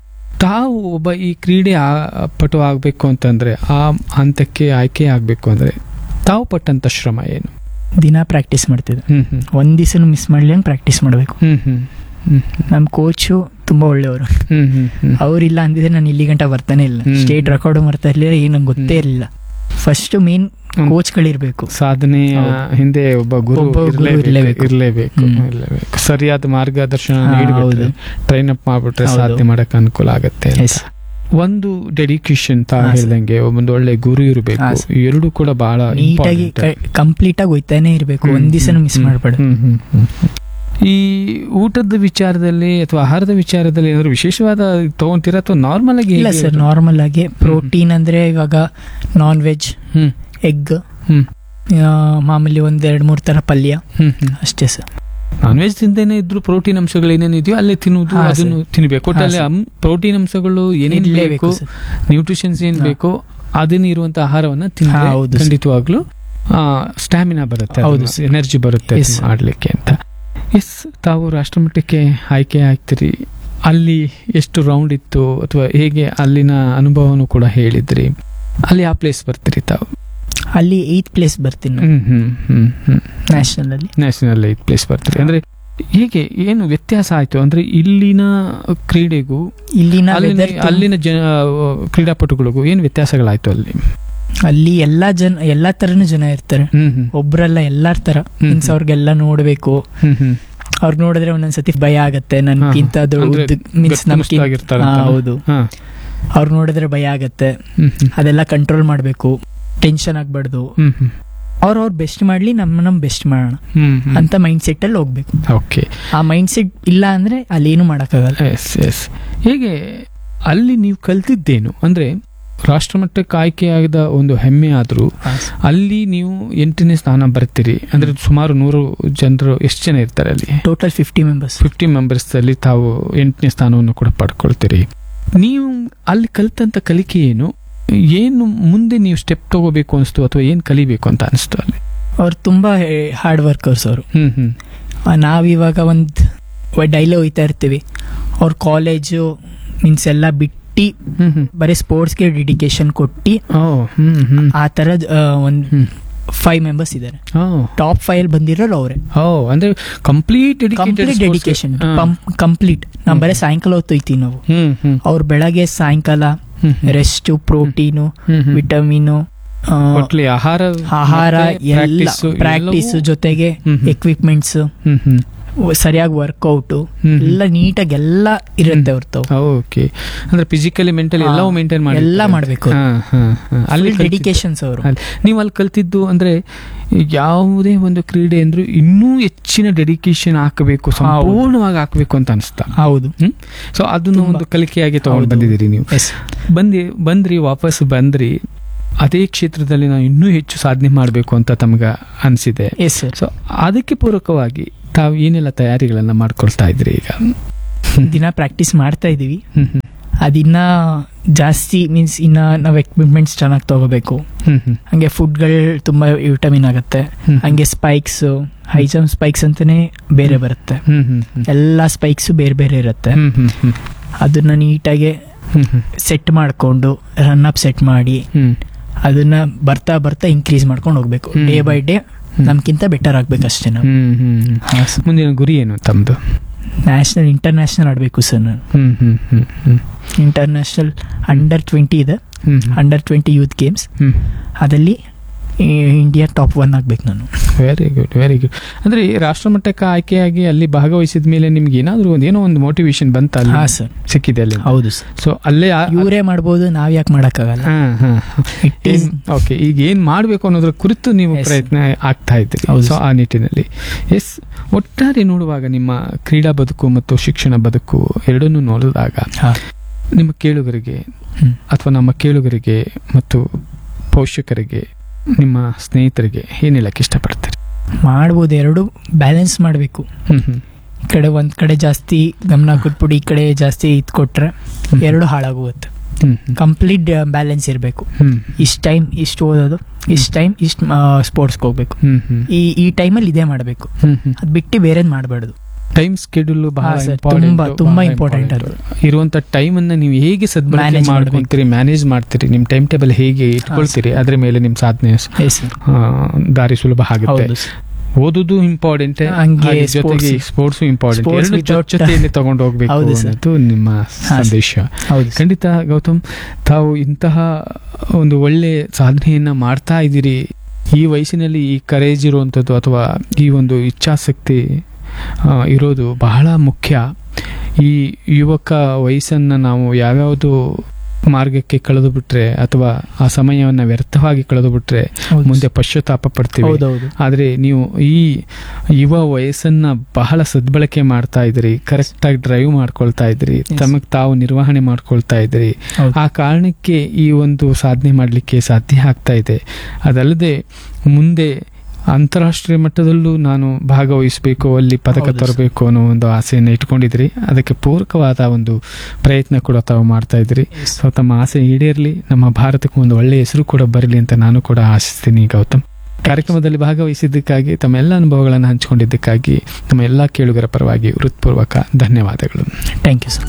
S1: ತಾವು ಒಬ್ಬ ಈ ಕ್ರೀಡೆ ಆ- ಪಟು ಆಗಬೇಕು ಅಂತಂದ್ರೆ ಆ ಹಂತಕ್ಕೆ ಆಯ್ಕೆ ಆಗಬೇಕು ಅಂದ್ರೆ ತಾವು ಪಟ್ಟಂತ ಶ್ರಮ ಏನು
S2: ದಿನ ಪ್ರಾಕ್ಟೀಸ್ ಮಾಡ್ತಿದ್ದೆ
S1: ಹ್ಮ್ ಹ್ಮ್
S2: ಒಂದ್ ದಿವಸ ಮಿಸ್ ಮಾಡ್ಲಿ ಅಂತ ಪ್ರಾಕ್ಟೀಸ್ ಮಾಡ್ಬೇಕು
S1: ಹ್ಮ್ ಹ್ಮ್ ಹ್ಮ್
S2: ನಮ್ ಕೋಚು ತುಂಬಾ ಒಳ್ಳೆಯವರು
S1: ಹ್ಮ್ ಹ್ಮ್ ಹ್ಮ್
S2: ಅವ್ರಿಲ್ಲ ಅಂದಿದ್ರೆ ನಾನು ಇಲ್ಲಿ ಗಂಟ ಬರ್ತಾನೆ ಇಲ್ಲ
S1: ಹ್ಮ್.
S2: ಸ್ಟೇಟ್ ರೆಕಾರ್ಡ್ ಬರ್ತಾ ಇರ್ಲಿಲ್ಲ ಏನು ನಂಗೆ ಗೊತ್ತೇ
S1: ಹ್ಮ್.
S2: ಇರಲಿಲ್ಲ ಫಸ್ಟ್ ಮೇನ್
S1: ಹ್ಮ್.
S2: ಕೋಚ್ಗಳಿರ್ಬೇಕು
S1: ಸಾಧನೆಯ
S2: ಹೌದು.
S1: ಹಿಂದೆ ಒಬ್ಬ ಗುರು
S2: ಒಬ್ಬ ಗುರು
S1: ಇರ್ಲೇಬೇಕು
S2: ಇರ್ಲೇಬೇಕು.
S1: ಇರ್ಲೇಬೇಕು
S2: ಹ್ಮ್.
S1: ಇರ್ಲೇಬೇಕು ಸರಿಯಾದ ಮಾರ್ಗದರ್ಶನ
S2: ಹಾ,
S1: ನೀಡಿಬಿಟ್ರೆ
S2: ಹೌದು.
S1: ಟ್ರೈನ್ ಅಪ್ ಮಾಡ್ಬಿಟ್ರೆ
S2: ಹೌದು.
S1: ಸಾಧನೆ ಮಾಡಕ್ ಅನುಕೂಲ ಆಗತ್ತೆ ಅಂತ.
S2: Yes.
S1: ಒಂದು ಡೆಡಿಕೇಶನ್ ತಾ
S2: ಹಾ, ಸರ್.
S1: ಹೇಳ್ದಂಗೆ ಒಂದು ಒಳ್ಳೆ ಗುರು ಇರಬೇಕು
S2: ಹಾ, ಸರ್.
S1: ಎರಡು ಕೂಡ ಬಹಳ
S2: ನೀಟಾಗಿ
S1: important.
S2: ಕಂಪ್ಲೀಟ್ ಆಗಿ ಹೋಯ್ತಾನೆ ಇರ್ಬೇಕು ಒಂದ್ ದಿವಸ ಮಿಸ್
S1: ಹ್ಮ್,
S2: ಮಾಡ್ಬೇಡ
S1: ಹ್ಮ್, ಹ್ಮ್, ಹ್ಮ್, ಹ್ಮ್. ಈ ಊಟದ ವಿಚಾರದಲ್ಲಿ ಅಥವಾ ಆಹಾರದ ವಿಚಾರದಲ್ಲಿ ಏನಾದ್ರು ವಿಶೇಷವಾದ ತಗೊಂತೀರಾ ಅಥವಾ ನಾರ್ಮಲ್ ಆಗಿ
S2: ಇಲ್ಲ
S1: ಹೇಗೆ
S2: ಸರ್
S1: ಊಟ?
S2: ನಾರ್ಮಲ್ ಆಗಿ ಪ್ರೋಟೀನ್ ಅಂದ್ರೆ ಇವಾಗ ನಾನ್ ವೆಜ್
S1: ಹ್ಮ್
S2: ಎಗ್
S1: ಹ್ಮ್
S2: ಮಾಮೂಲಿ ಒಂದ್ ಎರಡ್ ಮೂರ್ ತರ ಪಲ್ಯ
S1: ಹ್ಮ್ ಹ್ಮ್
S2: ಅಷ್ಟೇ ಸರ್
S1: ನಾನ್ ವೆಜ್ ತಿಂದೇನೆ ಇದ್ರು ಪ್ರೋಟೀನ್ ಅಂಶಗಳು ಏನೇನಿದೆಯೋ ಅಲ್ಲೇ ತಿನ್ನುವುದು
S2: ಹಾ,
S1: ಅದನ್ನು ತಿನ್ಬೇಕು ಒಟ್ಟಲ್ಲಿ
S2: ಹಾ,
S1: ಪ್ರೋಟೀನ್ ಅಂಶಗಳು ಏನೇನ್
S2: ಇರ್ಲೇಬೇಕು
S1: ಬೇಕು
S2: ಸರ್.
S1: ನ್ಯೂಟ್ರಿಷನ್ಸ್ ಏನ್
S2: ಹಾ.
S1: ಬೇಕೋ ಅದನ್ನ ಇರುವಂತ ಆಹಾರವನ್ನ ತಿಂದ್ರೆ
S2: ಹಾ, ಹೌದು ಸರ್.
S1: ಖಂಡಿತವಾಗ್ಲೂ ಸ್ಟ್ಯಾಮಿನಾ ಬರುತ್ತೆ
S2: ಹೌದು
S1: ಎನರ್ಜಿ ಬರುತ್ತೆ
S2: Yes,
S1: ಅದನ್ನ
S2: sir.
S1: ಆಡ್ಲಿಕ್ಕೆ ಅಂತ ಎಸ್ ತಾವು ರಾಷ್ಟ್ರಮಟ್ಟಕ್ಕೆ ಆಯ್ಕೆ ಆಗ್ತೀರಿ ಅಲ್ಲಿ ಎಷ್ಟು ರೌಂಡ್ ಇತ್ತು ಅಥವಾ ಹೇಗೆ ಅಲ್ಲಿನ ಅನುಭವನೂ ಕೂಡ ಹೇಳಿದ್ರಿ ಅಲ್ಲಿ ಆ ಪ್ಲೇಸ್ ಬರ್ತೀರಿ ತಾವು
S2: ಅಲ್ಲಿ ಏಯ್ತ್ ಪ್ಲೇಸ್ ಬರ್ತೀನಿ
S1: ಹ್ಮ್ ಹ್ಮ್ ಹ್ಮ್ ಹ್ಮ್
S2: ನ್ಯಾಷನಲ್ ಅಲ್ಲಿ
S1: ನ್ಯಾಷನಲ್ ಏತ್ ಪ್ಲೇಸ್ ಬರ್ತೀರಿ ಅಂದ್ರೆ ಹೇಗೆ ಏನು ವ್ಯತ್ಯಾಸ ಆಯ್ತು ಅಂದ್ರೆ ಇಲ್ಲಿನ ಕ್ರೀಡೆಗೂ
S2: ಇಲ್ಲಿನ
S1: ಅಲ್ಲಿನ
S2: weather ತುಂಬ-
S1: ಅಲ್ಲಿನ ಜನ ಕ್ರೀಡಾಪಟುಗಳಿಗೂ ಏನು ವ್ಯತ್ಯಾಸಗಳಾಯ್ತು ಅಲ್ಲಿ
S2: ಅಲ್ಲಿ ಎಲ್ಲಾ ಜನ ಎಲ್ಲಾ ತರನು ಜನ ಇರ್ತಾರೆ
S1: ಹ್ಮ್ ಹ್ಮ್
S2: ಒಬ್ರಲ್ಲ ಎಲ್ಲಾರ್ ತರ
S1: ಹ್ಮ್.
S2: ಮೀನ್ಸ್ ಅವ್ರಿಗೆಲ್ಲ ನೋಡ್ಬೇಕು
S1: ಹ್ಮ್ ಹ್ಮ್
S2: ಅವ್ರ್ ನೋಡಿದ್ರೆ ಒಂದೊಂದ್ಸತಿ ಭಯ ಆಗತ್ತೆ
S1: ಹಾ,
S2: ನನ್ಗಿಂತ
S1: ಹಾ. ಅಂದ್ರೆ
S2: ಮೀನ್ಸ್ ನಮ್ಗೆ
S1: ಗಟ್ಟುಮುಷ್ಟಾಗಿರ್ತಾರೆ
S2: ಹಾ,
S1: ಅಂತ.
S2: ಹೌದು
S1: ಹಾ.
S2: ಅವ್ರು ನೋಡಿದ್ರೆ ಭಯ ಆಗತ್ತೆ
S1: ಹ್ಮ್ ಹ್ಮ್
S2: ಅದೆಲ್ಲ ಕಂಟ್ರೋಲ್ ಮಾಡ್ಬೇಕು ಟೆನ್ಷನ್ ಆಗ್ಬಾರ್ದು
S1: ಹ್ಮ್ ಹ್ಮ್
S2: ಅವ್ರ ಅವ್ರ ಬೆಸ್ಟ್ ಮಾಡ್ಲಿ ನಮ್ಮ ನಮ್ ಬೆಸ್ಟ್ ಮಾಡೋಣ
S1: ಹ್ಮ್ ಹ್ಮ್
S2: ಅಂತ ಮೈಂಡ್ ಸೆಟ್ ಅಲ್ಲಿ ಹೋಗ್ಬೇಕು
S1: ಓಕೆ
S2: ಆ ಮೈಂಡ್ ಸೆಟ್ ಇಲ್ಲ ಅಂದ್ರೆ ಅಲ್ಲಿ ಏನು ಮಾಡಕ್ಕಾಗಲ್ಲ
S1: ಎಸ್ ಎಸ್ ಹೇಗೆ ಅಲ್ಲಿ ನೀವು ಕಲ್ತಿದ್ದೇನು ಅಂದ್ರೆ ರಾಷ್ಟ್ರಮಟ್ಟಕ್ಕೆ ಆಯ್ಕೆಯಾದ ಒಂದು ಹೆಮ್ಮೆ ಆದರೂ ಅಲ್ಲಿ ನೀವು ಎಂಟನೇ ಸ್ಥಾನ ಬರ್ತೀರಿ ಅಂದ್ರೆ ಸುಮಾರು ನೂರು ಜನರು ಎಷ್ಟು ಜನ ಇರ್ತಾರೆ ಅಲ್ಲಿ
S2: total fifty members
S1: fifty members ಅಲ್ಲಿ ತಾವು ಎಂಟನೇ ಸ್ಥಾನವನ್ನು ಕೂಡ ಪಡ್ಕೊಳ್ತೀರಿ ನೀವು ಅಲ್ಲಿ ಕಲಿತಂತ ಕಲಿಕೆ ಏನು ಏನು ಮುಂದೆ ನೀವು ಸ್ಟೆಪ್ ತಗೋಬೇಕು ಅನಿಸ್ತು ಅಥವಾ ಏನು ಕಲಿಬೇಕು ಅಂತ ಅನಿಸ್ತು ಅಲ್ಲಿ
S2: ಅವ್ರು ತುಂಬಾ ಹಾರ್ಡ್ ವರ್ಕರ್ಸ್ ಅವರು
S1: ಹ್ಮ್ ಹ್ಮ್
S2: ನಾವಿವಾಗ ಒಂದ್ ಡೈಲಿ ಹೋಯ್ತಾ ಇರ್ತೀವಿ ಅವ್ರ ಕಾಲೇಜು ಮೀನ್ಸ್ ಎಲ್ಲ ಬಿಟ್ಟು
S1: ಹ್ಮ್ ಹ್ಮ್
S2: ಬರೀ ಸ್ಪೋರ್ಟ್ಸ್ಗೆ ಡೆಡಿಕೇಶನ್ ಕೊಟ್ಟು
S1: ಓ ಹ್ಮ್ ಹ್ಮ್
S2: ಆ ತರದ್ ಆ, ಒಂದ್
S1: ಹ್ಮ್
S2: ಫೈವ್ ಮೆಂಬರ್ಸ್ ಇದ್ದಾರೆ
S1: ಓ
S2: ಟಾಪ್ ಫೈವ್ ಬಂದಿರೋರು ಅವರೇ
S1: ಓ ಅಂದ್ರೆ ಕಂಪ್ಲೀಟ್
S2: ಕಂಪ್ಲೀಟ್ ಡೆಡಿಕೇಶನ್ ಕಂಪ್ಲೀಟ್ ನಾವು ಬರೀ ಸಾಯಂಕಾಲ ಹೊತ್ತು ಹೋಯ್ತೀವಿ ನಾವು
S1: ಹ್ಮ್ ಹ್ಮ್
S2: ಅವ್ರು ಬೆಳಗ್ಗೆ ಸಾಯಂಕಾಲ
S1: ಹ್ಮ್ ಹ್ಮ್.
S2: ರೆಸ್ಟ್ ಪ್ರೋಟೀನು
S1: ಹ್ಮ್ ಹ್ಮ್.
S2: ವಿಟಮಿನು
S1: ಒಟ್ಲಿ ಆಹಾರ
S2: ಆಹಾರ
S1: ಮತ್ತೆ
S2: ಎಲ್ಲ
S1: practice
S2: ಪ್ರಾಕ್ಟೀಸ್
S1: ಎಲ್ಲವೂ-
S2: ಜೊತೆಗೆ
S1: ಹ್ಮ್ ಹ್ಮ್.
S2: ಎಕ್ವಿಪ್ಮೆಂಟ್ಸ್
S1: ಹ್ಮ್ ಹ್ಮ್
S2: ಸರಿಯಾಗಿ ವರ್ಕೌಟ್
S1: ಹ್ಮ್.
S2: ಎಲ್ಲ ನೀಟಾಗಿ ಎಲ್ಲ ಇರುತ್ತೆ ಅವ್ರದ್ದು
S1: ಓಕೆ ಅಂದ್ರೆ ಫಿಸಿಕಲಿ ಮೆಂಟಲಿ
S2: ಹಾ.
S1: ಎಲ್ಲವೂ ಮೇಂಟೈನ್ ಮಾಡಿ
S2: ಎಲ್ಲ ಮಾಡ್ಬೇಕು.
S1: ಅಲ್ಲಿ ಕಲ್ತಿದ್ದು-
S2: ಡೆಡಿಕೇಶನ್ಸ್ ಅವರು
S1: ಅಲ್ಲಿ ನೀವು ಅಲ್ಲಿ ಕಲ್ತಿದ್ದು ಅಂದ್ರೆ ಯಾವುದೇ ಒಂದು ಕ್ರೀಡೆ ಅಂದ್ರೂ ಇನ್ನೂ ಹೆಚ್ಚಿನ ಡೆಡಿಕೇಶನ್ ಹಾಕಬೇಕು ಸಂಪೂರ್ಣವಾಗಿ ಹಾಕಬೇಕು ಅಂತ ಅನಿಸ್ತಾ
S2: ಹೌದು
S1: ಸೊ ಅದನ್ನ
S2: ತುಂಬಾ.
S1: ಒಂದು ಕಲಿಕೆಯಾಗಿ ತಗೊಂಡು
S2: ಹೌದು.
S1: ಬಂದಿದ್ದೀರಿ ನೀವು
S2: ಎಸ್
S1: ಬಂದಿ ಬಂದ್ರಿ ವಾಪಸ್ ಬಂದ್ರಿ ಅದೇ ಕ್ಷೇತ್ರದಲ್ಲಿ ನಾವು ಇನ್ನೂ ಹೆಚ್ಚು ಸಾಧನೆ ಮಾಡಬೇಕು ಅಂತ ತಮಗೆ ಅನಿಸಿದೆ
S2: ಎಸ್ ಸರ್
S1: ಸೊ ಅದಕ್ಕೆ ಪೂರಕವಾಗಿ ತಾವು ಏನೆಲ್ಲ ತಯಾರಿಗಳನ್ನ ಮಾಡ್ಕೊಳ್ತಾ ಇದ್ರಿ ಈಗ
S2: ದಿನ ಪ್ರಾಕ್ಟೀಸ್ ಮಾಡ್ತಾ ಇದೀವಿ
S1: ಹ್ಮ್ ಹ್ಮ್
S2: ಅದಿನ್ನ ಜಾಸ್ತಿ ಮೀನ್ಸ್ ಇನ್ನ ನಾವು ಎಕ್ವಿಪ್ಮೆಂಟ್ಸ್ ಚೆನ್ನಾಗಿ ತಗೋಬೇಕು
S1: ಹ್ಮ್ ಹ್ಮ್
S2: ಹಂಗೆ ಫುಡ್ಗಳು ತುಂಬಾ ವಿಟಮಿನ್ ಆಗುತ್ತೆ
S1: ಹ್ಮ್.
S2: ಹಂಗೆ ಸ್ಪೈಕ್ಸ್ ಹೈ ಜಂಪ್ ಸ್ಪೈಕ್ಸ್ ಅಂತಾನೆ ಬೇರೆ ಬರುತ್ತೆ
S1: ಹ್ಮ್ ಹ್ಮ್ ಹ್ಮ್
S2: ಎಲ್ಲ ಸ್ಪೈಕ್ಸ್ ಬೇರೆ ಬೇರೆ ಇರುತ್ತೆ
S1: ಹ್ಮ್ ಹ್ಮ್ ಹ್ಮ್
S2: ಅದನ್ನ ನೀಟಾಗಿ
S1: ಹ್ಮ್ ಹ್ಮ್
S2: ಸೆಟ್ ಮಾಡ್ಕೊಂಡು ರನ್ ಅಪ್ ಸೆಟ್ ಮಾಡಿ
S1: ಹ್ಮ್
S2: ಅದನ್ನ ಬರ್ತಾ ಬರ್ತಾ ಇನ್ಕ್ರೀಸ್ ಮಾಡ್ಕೊಂಡು ಹೋಗ್ಬೇಕು
S1: ಹ್ಮ್.
S2: ಡೇ ಬೈ ಡೇ ನಮ್ಗಿಂತ ಬೆಟರ್ ಆಗ್ಬೇಕು ಅಷ್ಟೇ ನಾವು
S1: ಹ್ಮ್ ಹ್ಮ್ ಹ್ಮ್. ಮುಂದಿನ ಗುರಿ ಏನು ತಮ್ದು
S2: ನ್ಯಾಷನಲ್ ಇಂಟರ್ನ್ಯಾಷನಲ್ ಆಡ್ಬೇಕು ಸರ್ ನಾನು
S1: ಹ್ಮ್ ಹ್ಮ್ ಹ್ಮ್ ಹ್ಮ್
S2: ಇಂಟರ್ನ್ಯಾಷನಲ್ ಅಂಡರ್ ಟ್ವೆಂಟಿ ಇದೆ
S1: ಹ್ಮ್
S2: ಅಂಡರ್ ಟ್ವೆಂಟಿ ಯೂತ್ ಗೇಮ್ಸ್
S1: ಹ್ಮ್
S2: ಅದಲ್ಲಿ ಇಂಡಿಯಾ ಟಾಪ್ ಒನ್ ಆಗ್ಬೇಕು ನಾನು
S1: ವೆರಿ ಗುಡ್ ವೆರಿ ಗುಡ್ ಅಂದ್ರೆ ಈ ರಾಷ್ಟ್ರಮಟ್ಟಕ್ಕೆ ಆಯ್ಕೆಯಾಗಿ ಅಲ್ಲಿ ಭಾಗವಹಿಸಿದ ಮೇಲೆ ನಿಮ್ಗೆ ಏನಾದ್ರು ಒಂದು ಏನೋ ಒಂದು ಮೋಟಿವೇಶನ್ ಬಂತ ಅಲ್ಲಿ
S2: ಹಾ ಸರ್
S1: ಸಿಕ್ಕಿದೆ ಅಲ್ಲಿ
S2: ಹೌದು ಸರ್
S1: ಸೊ ಅಲ್ಲೇ ಆ-
S2: ಇವರೇ ಮಾಡ್ಬೋದು ನಾವ್ ಯಾಕೆ ಮಾಡಕ್ಕಾಗಲ್ಲ
S1: ಹಾ, ಹಾ.
S2: ಇಟ್ ಈಸ್
S1: ಓಕೆ ಈಗ ಏನ್ ಮಾಡ್ಬೇಕು ಅನ್ನೋದ್ರ ಕುರಿತು ನೀವು
S2: Yes.
S1: ಪ್ರಯತ್ನ ಆಗ್ತಾ ಇದ್ದೀರಿ
S2: ಹೌದು
S1: ಸೊ ಆ ನಿಟ್ಟಿನಲ್ಲಿ ಎಸ್ ಒಟ್ಟಾರೆ ನೋಡುವಾಗ ನಿಮ್ಮ ಕ್ರೀಡಾ ಬದುಕು ಮತ್ತು ಶಿಕ್ಷಣ ಬದುಕು ಎರಡನ್ನೂ ನೋಡಿದಾಗ
S2: ಹಾ.
S1: ನಿಮ್ಮ ಕೇಳುಗರಿಗೆ
S2: ಹ್ಮ್.
S1: ಅಥವಾ ನಮ್ಮ ಕೇಳುಗರಿಗೆ ಮತ್ತು ಪೋಷಕರಿಗೆ ನಿಮ್ಮ ಸ್ನೇಹಿತರಿಗೆ ಏನ್ ಹೇಳಕ್ ಇಷ್ಟಪಡ್ತೀರಿ
S2: ಮಾಡ್ಬೋದು ಎರಡು ಬ್ಯಾಲೆನ್ಸ್ ಮಾಡಬೇಕು
S1: ಹ್ಮ್ ಹ್ಮ್
S2: ಈ ಕಡೆ ಒಂದ್ ಕಡೆ ಜಾಸ್ತಿ ಗಮನ ಕೊಟ್ಬಿಟ್ಟು ಈ ಕಡೆ ಜಾಸ್ತಿ ಇದ್ ಕೊಟ್ರೆ
S1: ಹ್ಮ್.
S2: ಎರಡು ಹಾಳಾಗೋಗುತ್ತೆ
S1: ಹ್ಮ್ ಹ್ಮ್
S2: ಕಂಪ್ಲೀಟ್ ಬ್ಯಾಲೆನ್ಸ್ ಇರಬೇಕು
S1: ಹ್ಮ್
S2: ಇಷ್ಟ ಟೈಮ್ ಇಷ್ಟು ಓದೋದು ಇಷ್ಟ ಟೈಮ್ ಇಷ್ಟು ಸ್ಪೋರ್ಟ್ಸ್ಗೆ ಹೋಗ್ಬೇಕು
S1: ಹ್ಮ್ ಹ್ಮ್
S2: ಈ ಈ ಟೈಮಲ್ಲಿ ಇದೇ ಮಾಡಬೇಕು
S1: ಹ್ಮ್ ಹ್ಮ್
S2: ಅದ್ ಬಿಟ್ಟು ಬೇರೆದ್ ಮಾಡಬಾರ್ದು
S1: ಟೈಮ್ ಸ್ಕೆಡ್ಯೂಲ್ ಬಹಳ
S2: ಹಾ, sir.
S1: important,
S2: ತುಂಬಾ- ತುಂಬಾ
S1: ಬಹಳ
S2: important
S1: important. ಇರುವಂತ ಟೈಮ್ ಅನ್ನ ನೀವು ಹೇಗೆ ಸದ್ಬಳಕೆ
S2: Manage
S1: ಮಾಡ್ಕೊಂತೀರಿ ಮ್ಯಾನೇಜ್ ಮಾಡ್ತೀರಿ ನಿಮ್ ಟೈಮ್ ಟೇಬಲ್ ಹೇಗೆ ಇಟ್ಕೊಳ್ತೀರಿ ಅದ್ರ ಮೇಲೆ ನಿಮ್ ಸಾಧನೆ
S2: ಎಸ್
S1: ಆ, ದಾರಿ ಸುಲಭ ಆಗುತ್ತೆ
S2: ಹೌದು
S1: ಓದುದು ಇಂಪಾರ್ಟೆಂಟ್
S2: ಹಂಗೆ
S1: ಜೊತೆಗೆ
S2: sports.
S1: ಸ್ಪೋರ್ಟ್ಸ್ ಇಂಪಾರ್ಟೆಂಟ್
S2: Sports
S1: ಎರಡು
S2: without-
S1: ಜೊತೆಯಲ್ಲಿ ತಗೊಂಡು ಹೋಗ್ಬೇಕು
S2: ಹೌದು sir.
S1: ಅನ್ನೋದು ನಿಮ್ಮ
S2: ಹಾ,
S1: ಸಂದೇಶ
S2: ಹೌದು sir.
S1: ಖಂಡಿತ ಗೌತಮ್ ತಾವು ಇಂತಹ ಒಂದು ಒಳ್ಳೆ ಸಾಧನೆಯನ್ನ ಮಾಡ್ತಾ ಇದ್ದೀರಿ ಈ ವಯಸ್ಸಿನಲ್ಲಿ ಈ ಕರೇಜ್ ಇರುವಂಥದ್ದು ಅಥವಾ ಈ ಒಂದು ಇಚ್ಛಾಸಕ್ತಿ ಆ, ಇರೋದು ಬಹಳ ಮುಖ್ಯ ಈ ಯುವಕ ವಯಸ್ಸನ್ನು ನಾವು ಯಾವ್ಯಾವುದು ಮಾರ್ಗಕ್ಕೆ ಕಳೆದು ಬಿಟ್ರೆ ಅಥವಾ ಆ ಸಮಯವನ್ನು ವ್ಯರ್ಥವಾಗಿ ಕಳೆದು ಬಿಟ್ರೆ
S2: ಹೌದು
S1: ಮುಂದೆ ಪಶ್ಚಾತ್ತಾಪ ಪಡ್ತೀವಿ
S2: ಹೌದೌದು
S1: ಆದರೆ ನೀವು ಈ ಯುವ ವಯಸ್ಸನ್ನ ಬಹಳ ಸದ್ಬಳಕೆ ಮಾಡ್ತಾ ಇದ್ರಿ ಕರೆಕ್ಟಾಗಿ ಡ್ರೈವ್ ಮಾಡ್ಕೊಳ್ತಾ ಇದ್ರಿ
S2: Yes.
S1: ತಮಗ್ ತಾವು ನಿರ್ವಹಣೆ ಮಾಡ್ಕೊಳ್ತಾ ಇದ್ರಿ
S2: ಹೌದು.
S1: ಆ ಕಾರಣಕ್ಕೆ ಈ ಒಂದು ಸಾಧನೆ ಮಾಡಲಿಕ್ಕೆ ಸಾಧ್ಯ ಆಗ್ತಾ ಇದೆ ಅದಲ್ಲದೆ ಮುಂದೆ ಅಂತಾರಾಷ್ಟ್ರೀಯ ಮಟ್ಟದಲ್ಲೂ ನಾನು ಭಾಗವಹಿಸಬೇಕು ಅಲ್ಲಿ ಪದಕ
S2: ಹೌದು ಸರ್.
S1: ತರಬೇಕು ಅನ್ನೋ ಒಂದು ಆಸೆಯನ್ನು ಇಟ್ಕೊಂಡಿದ್ರಿ ಅದಕ್ಕೆ ಪೂರಕವಾದ ಒಂದು ಪ್ರಯತ್ನ ಕೂಡ ತಾವು ಮಾಡ್ತಾ ಇದ್ರಿ ಸೊ ತಮ್ಮ ಆಸೆ ಈಡೇರಲಿ ನಮ್ಮ ಭಾರತಕ್ಕೆ ಒಂದು ಒಳ್ಳೆಯ ಹೆಸರು ಕೂಡ ಬರಲಿ ಅಂತ ನಾನು ಕೂಡ ಆಶಿಸ್ತೀನಿ ಗೌತಮ್ ಕಾರ್ಯಕ್ರಮದಲ್ಲಿ ಭಾಗವಹಿಸಿದ್ದಕ್ಕಾಗಿ ತಮ್ಮ ಎಲ್ಲ ಅನುಭವಗಳನ್ನು ಹಂಚಿಕೊಂಡಿದ್ದಕ್ಕಾಗಿ ನಮ್ಮ ಎಲ್ಲ ಕೇಳುಗರ ಪರವಾಗಿ ಹೃತ್ಪೂರ್ವಕ ಧನ್ಯವಾದಗಳು
S2: ಥ್ಯಾಂಕ್ ಯು ಸರ್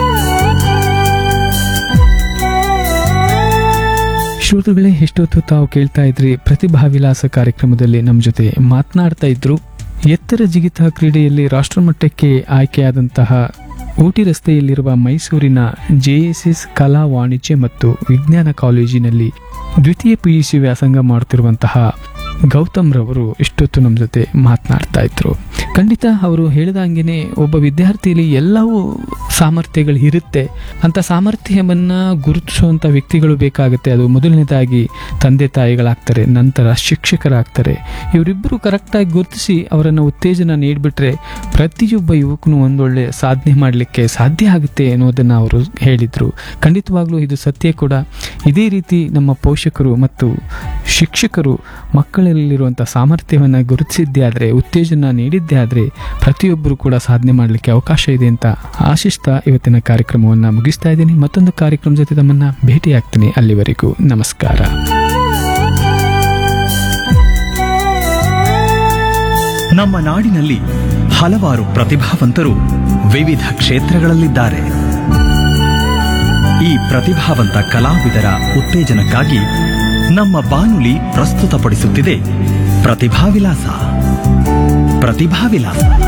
S1: ಶ್ರೋತೃಗಳೇ ಎಷ್ಟೊತ್ತು ತಾವು ಕೇಳ್ತಾ ಇದ್ರಿ ಪ್ರತಿಭಾ ವಿಲಾಸ ಕಾರ್ಯಕ್ರಮದಲ್ಲಿ ನಮ್ಮ ಜೊತೆ ಮಾತನಾಡ್ತಾ ಇದ್ರು ಎತ್ತರ ಜಿಗಿತ ಕ್ರೀಡೆಯಲ್ಲಿ ರಾಷ್ಟ್ರಮಟ್ಟಕ್ಕೆ ಆಯ್ಕೆಯಾದಂತಹ ಊಟಿ ರಸ್ತೆಯಲ್ಲಿರುವ ಮೈಸೂರಿನ ಜೆಎಸ್ಎಸ್ ಕಲಾ ವಾಣಿಜ್ಯ ಮತ್ತು ವಿಜ್ಞಾನ ಕಾಲೇಜಿನಲ್ಲಿ ದ್ವಿತೀಯ ಪಿಯುಸಿ ವ್ಯಾಸಂಗ ಮಾಡುತ್ತಿರುವಂತಹ ಗೌತಮ್ ರವರು ಇಷ್ಟೊತ್ತು ನಮ್ಮ ಜೊತೆ ಮಾತನಾಡ್ತಾ ಇದ್ರು ಖಂಡಿತ ಅವರು ಹೇಳಿದಂಗೆನೆ ಒಬ್ಬ ವಿದ್ಯಾರ್ಥಿಯಲ್ಲಿ ಎಲ್ಲವೂ ಸಾಮರ್ಥ್ಯಗಳು ಇರುತ್ತೆ ಅಂತ ಸಾಮರ್ಥ್ಯವನ್ನ ಗುರುತಿಸುವಂಥ ವ್ಯಕ್ತಿಗಳು ಬೇಕಾಗುತ್ತೆ ಅದು ಮೊದಲನೇದಾಗಿ ತಂದೆ ತಾಯಿಗಳಾಗ್ತಾರೆ ನಂತರ ಶಿಕ್ಷಕರಾಗ್ತಾರೆ ಇವರಿಬ್ಬರು ಕರೆಕ್ಟಾಗಿ ಗುರುತಿಸಿ ಅವರನ್ನು ಉತ್ತೇಜನ ನೀಡಿಬಿಟ್ರೆ ಪ್ರತಿಯೊಬ್ಬ ಯುವಕನು ಒಂದೊಳ್ಳೆ ಸಾಧನೆ ಮಾಡಲಿಕ್ಕೆ ಸಾಧ್ಯ ಆಗುತ್ತೆ ಅನ್ನೋದನ್ನು ಅವರು ಹೇಳಿದರು ಖಂಡಿತವಾಗ್ಲೂ ಇದು ಸತ್ಯ ಕೂಡ ಇದೇ ರೀತಿ ನಮ್ಮ ಪೋಷಕರು ಮತ್ತು ಶಿಕ್ಷಕರು ಮಕ್ಕಳಲ್ಲಿರುವಂಥ ಸಾಮರ್ಥ್ಯವನ್ನು ಗುರುತಿಸಿದ್ದೇ ಆದರೆ ಉತ್ತೇಜನ ನೀಡಿದ್ದೇ ಆದರೆ ಪ್ರತಿಯೊಬ್ಬರು ಕೂಡ ಸಾಧನೆ ಮಾಡಲಿಕ್ಕೆ ಅವಕಾಶ ಇದೆ ಅಂತ ಆಶಿಸ್ತಾ ಇವತ್ತಿನ ಕಾರ್ಯಕ್ರಮವನ್ನು ಮುಗಿಸ್ತಾ ಇದ್ದೀನಿ ಮತ್ತೊಂದು ಕಾರ್ಯಕ್ರಮ ಜೊತೆ ತಮ್ಮನ್ನು ಭೇಟಿಯಾಗ್ತೀನಿ ಅಲ್ಲಿವರೆಗೂ ನಮಸ್ಕಾರ
S3: ನಮ್ಮ ನಾಡಿನಲ್ಲಿ ಹಲವಾರು ಪ್ರತಿಭಾವಂತರು ವಿವಿಧ ಕ್ಷೇತ್ರಗಳಲ್ಲಿದ್ದಾರೆ ಈ ಪ್ರತಿಭಾವಂತ ಕಲಾವಿದರ ಉತ್ತೇಜನಕ್ಕಾಗಿ ನಮ್ಮ ಬಾನುಲಿ ಪ್ರಸ್ತುತಪಡಿಸುತ್ತಿದೆ ಪ್ರತಿಭಾವಿಲಾಸ ಪ್ರತಿಭಾವಿಲಾಸ